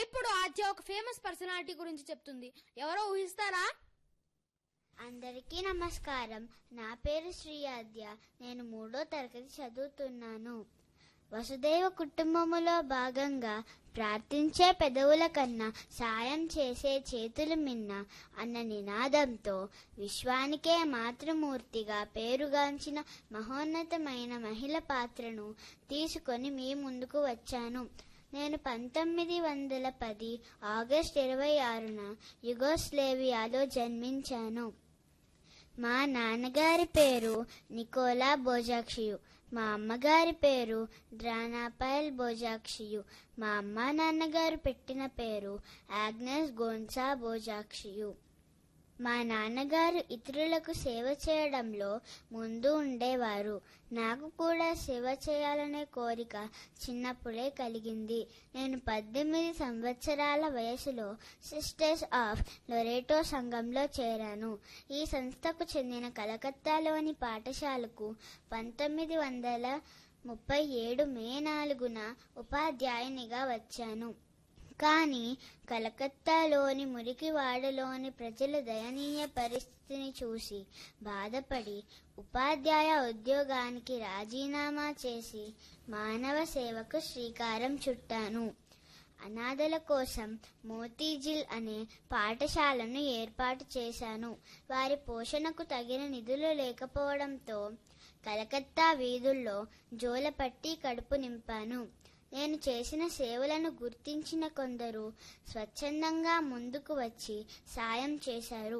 ఇప్పుడు ఆద్య ఒక famous personality గురించి చెప్తుంది ఎవరో ఊహిస్తారా అందరికీ నమస్కారం నా పేరు శ్రీ ఆద్య నేను మూడో తరగతి చదువుతున్నాను వసుదైవ కుటుంబములో భాగంగా ప్రార్థించే పెదవుల కన్నా సాయం చేసే చేతులు మిన్న అన్న నినాదంతో విశ్వానికే మాతృమూర్తిగా పేరుగాంచిన మహోన్నతమైన మహిళ పాత్రను తీసుకొని మీ ముందుకు వచ్చాను నేను పంతొమ్మిది వందల పది ఆగస్ట్ ఇరవై ఆరున యుగోస్లేవియాలో జన్మించాను మా నాన్నగారి పేరు నికోలా బోజాక్షియు మా అమ్మగారి పేరు ద్రానాపైల్ బోజాక్షియు మా అమ్మ నాన్నగారు పెట్టిన పేరు ఆగ్నెస్ గోన్సా బోజాక్షియు మా నాన్నగారు ఇతరులకు సేవ చేయడంలో ముందు ఉండేవారు నాకు కూడా సేవ చేయాలనే కోరిక చిన్నప్పుడే కలిగింది నేను పద్దెనిమిది సంవత్సరాల వయసులో సిస్టర్స్ ఆఫ్ లొరేటో సంఘంలో చేరాను ఈ సంస్థకు చెందిన కలకత్తాలోని పాఠశాలకు పంతొమ్మిది వందల ముప్పై ఏడు మే నాలుగున ఉపాధ్యాయునిగా వచ్చాను కానీ కలకత్తాలోని మురికివాడలోని ప్రజల దయనీయ పరిస్థితిని చూసి బాధపడి ఉపాధ్యాయ ఉద్యోగానికి రాజీనామా చేసి మానవ సేవకు శ్రీకారం చుట్టాను అనాథల కోసం మోతీజిల్ అనే పాఠశాలను ఏర్పాటు చేశాను వారి పోషణకు తగిన నిధులు లేకపోవడంతో కలకత్తా వీధుల్లో జోలపట్టి కడుపు నింపాను నేను చేసిన సేవలను గుర్తించిన కొందరు స్వచ్ఛందంగా ముందుకు వచ్చి సాయం చేశారు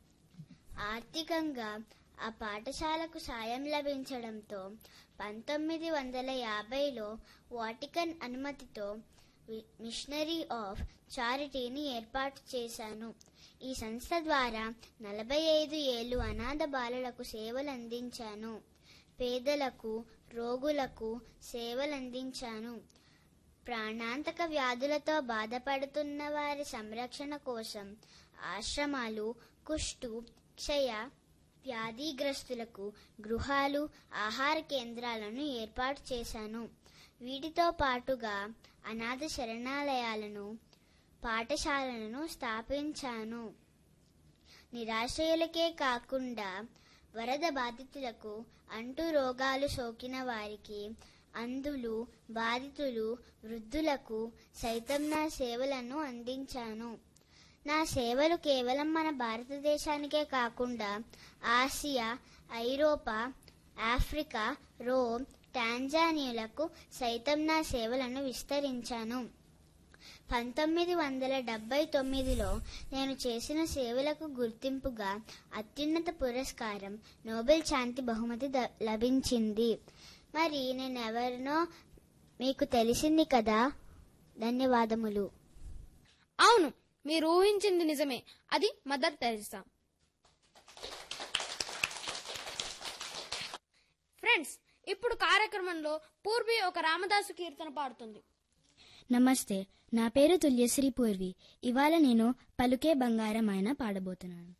ఆర్థికంగా ఆ పాఠశాలకు సాయం లభించడంతో పంతొమ్మిది వందల యాభైలో వాటికన్ అనుమతితో వి- మిషనరీ ఆఫ్ చారిటీని ఏర్పాటు చేశాను ఈ సంస్థ ద్వారా నలభై ఐదు ఏళ్ళు అనాథ బాలలకు సేవలు అందించాను పేదలకు రోగులకు సేవలందించాను ప్రాణాంతక వ్యాధులతో బాధపడుతున్న వారి సంరక్షణ కోసం ఆశ్రమాలు కుష్టు క్షయ వ్యాధిగ్రస్తులకు గృహాలు ఆహార కేంద్రాలను ఏర్పాటు చేశాను వీటితో పాటుగా అనాథ శరణాలయాలను పాఠశాలలను స్థాపించాను నిరాశ్రయులకే కాకుండా వరద బాధితులకు అంటు రోగాలు సోకిన వారికి అంధులు బాధితులు వృద్ధులకు సైతం నా సేవలను అందించాను నా సేవలు కేవలం మన భారతదేశానికే కాకుండా ఆసియా ఐరోపా ఆఫ్రికా రోమ్ టాంజానియాలకు సైతం నా సేవలను విస్తరించాను పంతొమ్మిది వందల డెబ్బై తొమ్మిదిలో నేను చేసిన సేవలకు గుర్తింపుగా అత్యున్నత పురస్కారం నోబెల్ శాంతి బహుమతి ద- లభించింది మరి నేను ఎవరినో మీకు తెలిసింది కదా ధన్యవాదములు అవును మీరు ఊహించింది నిజమే అది మదర్ తెరిసా ఫ్రెండ్స్ ఇప్పుడు కార్యక్రమంలో పూర్వి ఒక రామదాసు కీర్తన పాడుతుంది నమస్తే నా పేరు తుల్యశ్రీ పూర్వి ఇవాళ నేను పలుకే బంగారం ఆయన పాడబోతున్నాను